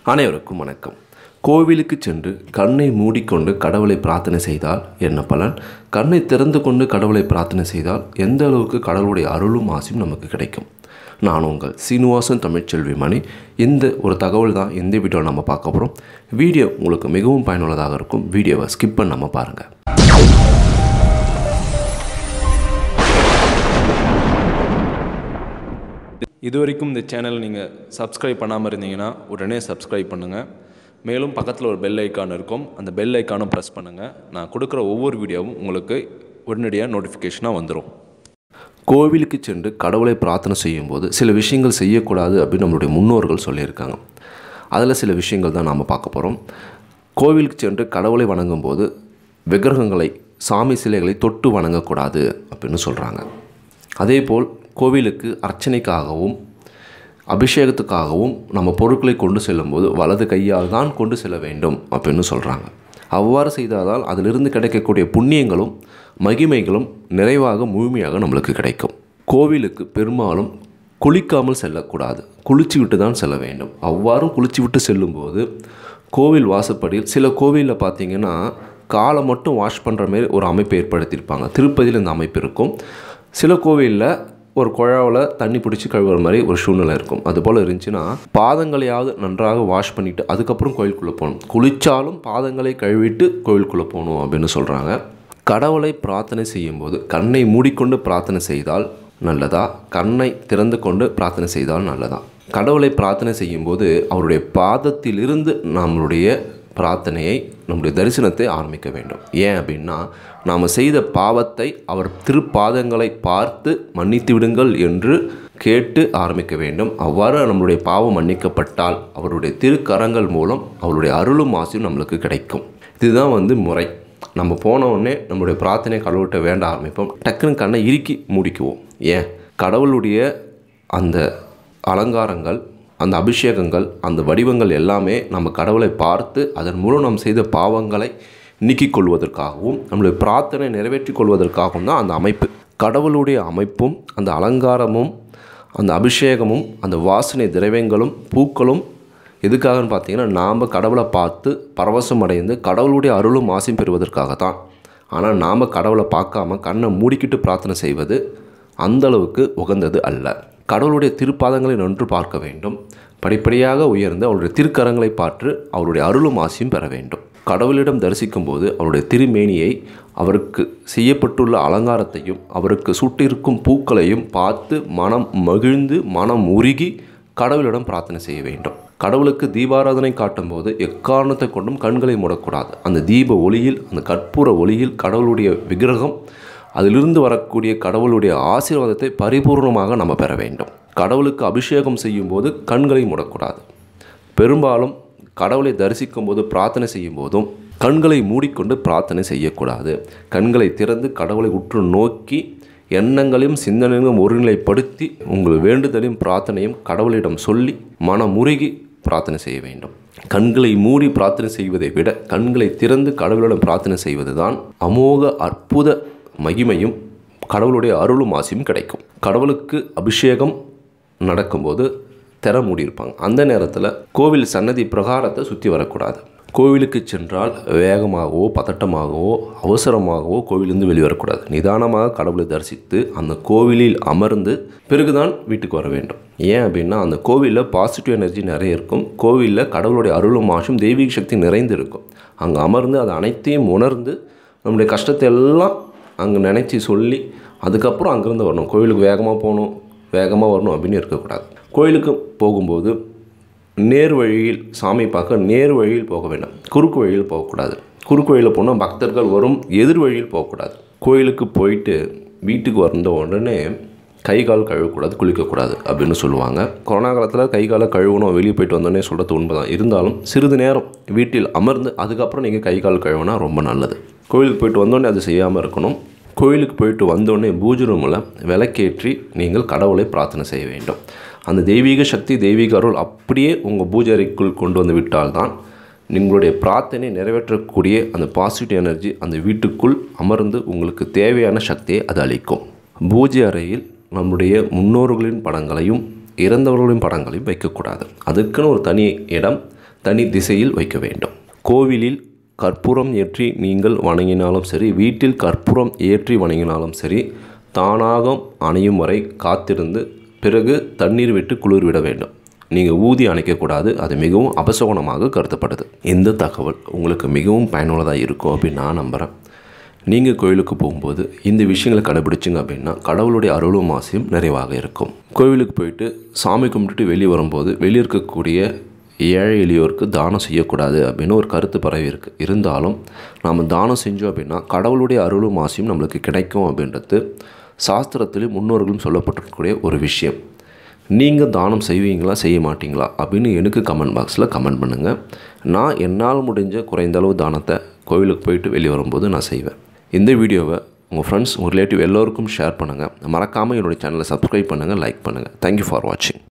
அனைவருக்கும் வணக்கம் கோவிலுக்கு சென்று கண்ணை மூடிக்கொண்டு கடவுளை பிரார்த்தனை செய்தால் என்ன பலன் கண்ணை திறந்து கொண்டு கடவுளை பிரார்த்தனை செய்தால் எந்த அளவுக்கு கடவுளுடைய அருளும் ஆசையும் நமக்கு கிடைக்கும் நான் உங்கள் சீனிவாசன் தமிழ்ச்செல்வி மணி இந்த ஒரு தகவல் தான் இந்த வீடியோ நம்ம பார்க்க போகிறோம் வீடியோ உங்களுக்கு மிகவும் பயனுள்ளதாக இருக்கும் வீடியோவை ஸ்கிப் பண்ணாமல் பாருங்கள் இது வரைக்கும் இந்த சேனல் நீங்கள் சப்ஸ்கிரைப் பண்ணாமல் இருந்தீங்கன்னா உடனே சப்ஸ்கிரைப் பண்ணுங்கள் மேலும் பக்கத்தில் ஒரு பெல் ஐக்கான் இருக்கும் அந்த பெல் ஐக்கானும் ப்ரெஸ் பண்ணுங்கள் நான் கொடுக்குற ஒவ்வொரு வீடியோவும் உங்களுக்கு உடனடியாக நோட்டிஃபிகேஷனாக வந்துடும் கோவிலுக்கு சென்று கடவுளை பிரார்த்தனை செய்யும்போது சில விஷயங்கள் செய்யக்கூடாது அப்படின்னு நம்மளுடைய முன்னோர்கள் சொல்லியிருக்காங்க அதில் சில விஷயங்கள் தான் நாம் பார்க்க போகிறோம் கோவிலுக்கு சென்று கடவுளை வணங்கும்போது விக்கிரகங்களை சாமி சிலைகளை தொட்டு வணங்கக்கூடாது அப்படின்னு சொல்கிறாங்க அதேபோல் கோவிலுக்கு அர்ச்சனைக்காகவும் அபிஷேகத்துக்காகவும் நம்ம பொருட்களை கொண்டு செல்லும்போது வலது கையால் தான் கொண்டு செல்ல வேண்டும் அப்படின்னு சொல்கிறாங்க அவ்வாறு செய்தால் அதிலிருந்து கிடைக்கக்கூடிய புண்ணியங்களும் மகிமைகளும் நிறைவாக முழுமையாக நம்மளுக்கு கிடைக்கும் கோவிலுக்கு பெரும்பாலும் குளிக்காமல் செல்லக்கூடாது குளிச்சு விட்டு தான் செல்ல வேண்டும் அவ்வாறும் குளிச்சு விட்டு செல்லும்போது கோவில் வாசப்படியில் சில கோவிலில் பார்த்தீங்கன்னா காலை மட்டும் வாஷ் பண்ணுற மாரி ஒரு அமைப்பு ஏற்படுத்தியிருப்பாங்க திருப்பதியில் இந்த அமைப்பு இருக்கும் சில கோவிலில் ஒரு குழாவில் தண்ணி பிடிச்சி கழுவுற மாதிரி ஒரு சூழ்நிலை இருக்கும் அதுபோல் இருந்துச்சுன்னா பாதங்களையாவது நன்றாக வாஷ் பண்ணிவிட்டு அதுக்கப்புறம் கோயிலுக்குள்ளே போகணும் குளித்தாலும் பாதங்களை கழுவிட்டு கோயிலுக்குள்ளே போகணும் அப்படின்னு சொல்கிறாங்க கடவுளை பிரார்த்தனை செய்யும்போது கண்ணை மூடிக்கொண்டு பிரார்த்தனை செய்தால் நல்லதா கண்ணை திறந்து கொண்டு பிரார்த்தனை செய்தால் நல்லதா கடவுளை பிரார்த்தனை செய்யும்போது அவருடைய பாதத்திலிருந்து நம்மளுடைய பிரார்த்தனையை நம்முடைய தரிசனத்தை ஆரம்பிக்க வேண்டும் ஏன் அப்படின்னா நாம் செய்த பாவத்தை அவர் திருப்பாதங்களை பார்த்து மன்னித்து விடுங்கள் என்று கேட்டு ஆரம்பிக்க வேண்டும் அவ்வாறு நம்மளுடைய பாவம் மன்னிக்கப்பட்டால் அவருடைய திருக்கரங்கள் மூலம் அவருடைய அருளும் ஆசையும் நம்மளுக்கு கிடைக்கும் இதுதான் வந்து முறை நம்ம போன உடனே நம்மளுடைய பிரார்த்தனை கடவுள்கிட்ட வேண்ட ஆரம்பிப்போம் டக்குன்னு கண்ணை இறுக்கி மூடிக்குவோம் ஏன் கடவுளுடைய அந்த அலங்காரங்கள் அந்த அபிஷேகங்கள் அந்த வடிவங்கள் எல்லாமே நம்ம கடவுளை பார்த்து அதன் மூலம் நாம் செய்த பாவங்களை நீக்கிக் கொள்வதற்காகவும் நம்மளுடைய பிரார்த்தனை நிறைவேற்றிக் கொள்வதற்காகவும் தான் அந்த அமைப்பு கடவுளுடைய அமைப்பும் அந்த அலங்காரமும் அந்த அபிஷேகமும் அந்த வாசனை திரவியங்களும் பூக்களும் எதுக்காகன்னு பார்த்தீங்கன்னா நாம் கடவுளை பார்த்து பரவசம் அடைந்து கடவுளுடைய அருளும் ஆசையும் பெறுவதற்காகத்தான் ஆனால் நாம் கடவுளை பார்க்காம கண்ணை மூடிக்கிட்டு பிரார்த்தனை செய்வது அந்த அளவுக்கு உகந்தது அல்ல கடவுளுடைய திருப்பாதங்களை நன்று பார்க்க வேண்டும் படிப்படியாக உயர்ந்து அவருடைய திருக்கரங்களை பார்த்து அவருடைய அருளும் ஆசையும் பெற வேண்டும் கடவுளிடம் தரிசிக்கும் போது அவருடைய திருமேனியை அவருக்கு செய்யப்பட்டுள்ள அலங்காரத்தையும் அவருக்கு சுட்டிருக்கும் பூக்களையும் பார்த்து மனம் மகிழ்ந்து மனம் உருகி கடவுளிடம் பிரார்த்தனை செய்ய வேண்டும் கடவுளுக்கு தீபாராதனை காட்டும்போது எக்காரணத்தை கொண்டும் கண்களை மூடக்கூடாது அந்த தீப ஒளியில் அந்த கற்பூர ஒளியில் கடவுளுடைய விக்கிரகம் அதிலிருந்து வரக்கூடிய கடவுளுடைய ஆசீர்வாதத்தை பரிபூர்ணமாக நம்ம பெற வேண்டும் கடவுளுக்கு அபிஷேகம் செய்யும்போது கண்களை மூடக்கூடாது பெரும்பாலும் கடவுளை தரிசிக்கும் போது பிரார்த்தனை செய்யும் போதும் கண்களை மூடிக்கொண்டு பிரார்த்தனை செய்யக்கூடாது கண்களை திறந்து கடவுளை உற்று நோக்கி எண்ணங்களையும் சிந்தனைகளையும் ஒருநிலைப்படுத்தி உங்கள் வேண்டுதலையும் பிரார்த்தனையும் கடவுளிடம் சொல்லி மனமுருகி பிரார்த்தனை செய்ய வேண்டும் கண்களை மூடி பிரார்த்தனை செய்வதை விட கண்களை திறந்து கடவுளிடம் பிரார்த்தனை செய்வது தான் அமோக அற்புத மகிமையும் கடவுளுடைய அருளும் ஆசையும் கிடைக்கும் கடவுளுக்கு அபிஷேகம் நடக்கும்போது திற மூடியிருப்பாங்க அந்த நேரத்தில் கோவில் சன்னதி பிரகாரத்தை சுற்றி வரக்கூடாது கோவிலுக்கு சென்றால் வேகமாகவோ பதட்டமாகவோ அவசரமாகவோ கோவிலிருந்து வெளிவரக்கூடாது நிதானமாக கடவுளை தரிசித்து அந்த கோவிலில் அமர்ந்து பிறகுதான் வீட்டுக்கு வர வேண்டும் ஏன் அப்படின்னா அந்த கோவிலில் பாசிட்டிவ் எனர்ஜி நிறைய இருக்கும் கோவிலில் கடவுளுடைய அருளும் ஆசும் தெய்வீக சக்தி நிறைந்து இருக்கும் அங்கே அமர்ந்து அது அனைத்தையும் உணர்ந்து நம்முடைய கஷ்டத்தை எல்லாம் அங்கே நினச்சி சொல்லி அதுக்கப்புறம் அங்கேருந்து வரணும் கோவிலுக்கு வேகமாக போகணும் வேகமாக வரணும் அப்படின்னு இருக்கக்கூடாது கோயிலுக்கு போகும்போது நேர் வழியில் சாமி பார்க்க நேர் வழியில் போக வேண்டும் குறுக்கு வழியில் போகக்கூடாது குறுக்கு வழியில் போனால் பக்தர்கள் வரும் எதிர் வழியில் போகக்கூடாது கோயிலுக்கு போயிட்டு வீட்டுக்கு வந்த உடனே கை கால் கழுவக்கூடாது குளிக்கக்கூடாது அப்படின்னு சொல்லுவாங்க கொரோனா காலத்தில் கை காலை கழுவணும் வெளியே போயிட்டு வந்தோடனே சொல்கிறது உண்மைதான் இருந்தாலும் சிறிது நேரம் வீட்டில் அமர்ந்து அதுக்கப்புறம் நீங்கள் கை கால் கழுவினா ரொம்ப நல்லது கோயிலுக்கு போயிட்டு வந்தோடனே அது செய்யாமல் இருக்கணும் கோயிலுக்கு போயிட்டு வந்தோடனே பூஜை ரூமில் விளக்கேற்றி நீங்கள் கடவுளை பிரார்த்தனை செய்ய வேண்டும் அந்த தெய்வீக சக்தி தெய்வீக அருள் அப்படியே உங்கள் பூஜை அறைக்குள் கொண்டு வந்து விட்டால்தான் உங்களுடைய பிரார்த்தனை நிறைவேற்றக்கூடிய அந்த பாசிட்டிவ் எனர்ஜி அந்த வீட்டுக்குள் அமர்ந்து உங்களுக்கு தேவையான சக்தியை அது அளிக்கும் பூஜை அறையில் நம்முடைய முன்னோர்களின் படங்களையும் இறந்தவர்களின் படங்களையும் வைக்கக்கூடாது அதுக்குன்னு ஒரு தனி இடம் தனி திசையில் வைக்க வேண்டும் கோவிலில் கற்பூரம் ஏற்றி நீங்கள் வணங்கினாலும் சரி வீட்டில் கற்பூரம் ஏற்றி வணங்கினாலும் சரி தானாக அணையும் வரை காத்திருந்து பிறகு தண்ணீர் விட்டு குளிர் விட வேண்டும் நீங்கள் ஊதி அணைக்கக்கூடாது அது மிகவும் அபசகுணமாக கருதப்படுது இந்த தகவல் உங்களுக்கு மிகவும் பயனுள்ளதாக இருக்கும் அப்படின்னு நான் நம்புகிறேன் நீங்கள் கோயிலுக்கு போகும்போது இந்த விஷயங்களை கடைபிடிச்சிங்க அப்படின்னா கடவுளுடைய அருளும் ஆசையும் நிறைவாக இருக்கும் கோவிலுக்கு போயிட்டு சாமி கும்பிட்டுட்டு வெளியே வரும்போது வெளியே இருக்கக்கூடிய ஏழை எளியோருக்கு தானம் செய்யக்கூடாது அப்படின்னு ஒரு கருத்து பரவி இருக்கு இருந்தாலும் நாம் தானம் செஞ்சோம் அப்படின்னா கடவுளுடைய அருளும் ஆசையும் நம்மளுக்கு கிடைக்கும் அப்படின்றது சாஸ்திரத்திலும் முன்னோர்களும் சொல்லப்பட்டிருக்கக்கூடிய ஒரு விஷயம் நீங்கள் தானம் செய்வீங்களா செய்ய மாட்டீங்களா அப்படின்னு எனக்கு கமெண்ட் பாக்ஸில் கமெண்ட் பண்ணுங்கள் நான் என்னால் முடிஞ்ச குறைந்த அளவு தானத்தை கோவிலுக்கு போயிட்டு வெளியே வரும்போது நான் செய்வேன் இந்த வீடியோவை உங்கள் ஃப்ரெண்ட்ஸ் உங்கள் ரிலேட்டிவ் எல்லோருக்கும் ஷேர் பண்ணுங்கள் மறக்காமல் என்னுடைய சேனலை சப்ஸ்கிரைப் பண்ணுங்கள் லைக் பண்ணுங்கள் தேங்க்யூ ஃபார் வாட்சிங்